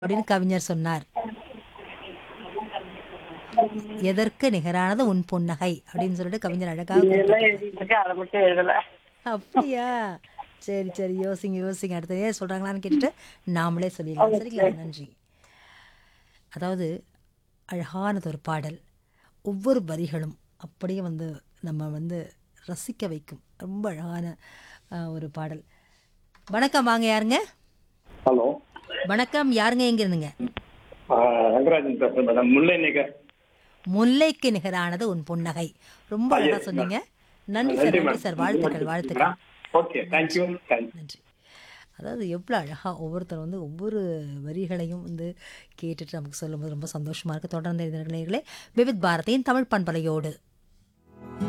அப்படின்னு கவிஞர் சொன்னார் எதற்கு நிகரானது உன் புன்னகை அப்படின்னு சொல்லிட்டு கவிஞர் அழகாக இதெல்லாம் எழுதிட்டு இருக்கேன் அதை மட்டும் எழுதல அப்படியா சரி சரி யோசிங்க யோசிங்க அடுத்ததே சொல்றாங்களான்னு கேட்டுட்டு நாமளே சொல்லிடலாம் சரிங்களா நன்றி அதாவது அழகானது ஒரு பாடல் ஒவ்வொரு வரிகளும் அப்படியே வந்து நம்ம வந்து ரசிக்க வைக்கும் ரொம்ப அழகான அஹ், ஒரு பாடல் வணக்கம் வாங்க யாருங்க ஹலோ வணக்கம் யாருங்க எங்க இருந்துங்க ரங்கராஜன் பேசுறேன் மேடம் முல்லை நிகர் முல்லைக்கு நிகரானது உன் புன்னகை ரொம்ப அழகா சொன்னீங்க நன்றி சார் நன்றி சார் வாழ்த்துக்கள் வாழ்த்துக்கள் ஓகே தேங்க்யூ தேங்க்யூ நன்றி அதாவது எவ்வளோ அழகாக ஒவ்வொருத்தர் வந்து ஒவ்வொரு வரிகளையும் வந்து கேட்டுட்டு நமக்கு சொல்லும்போது ரொம்ப சந்தோஷமாக இருக்குது தொடர்ந்து எழுதினர்களே விவித் பாரதியின் தமிழ் பண்பலையோடு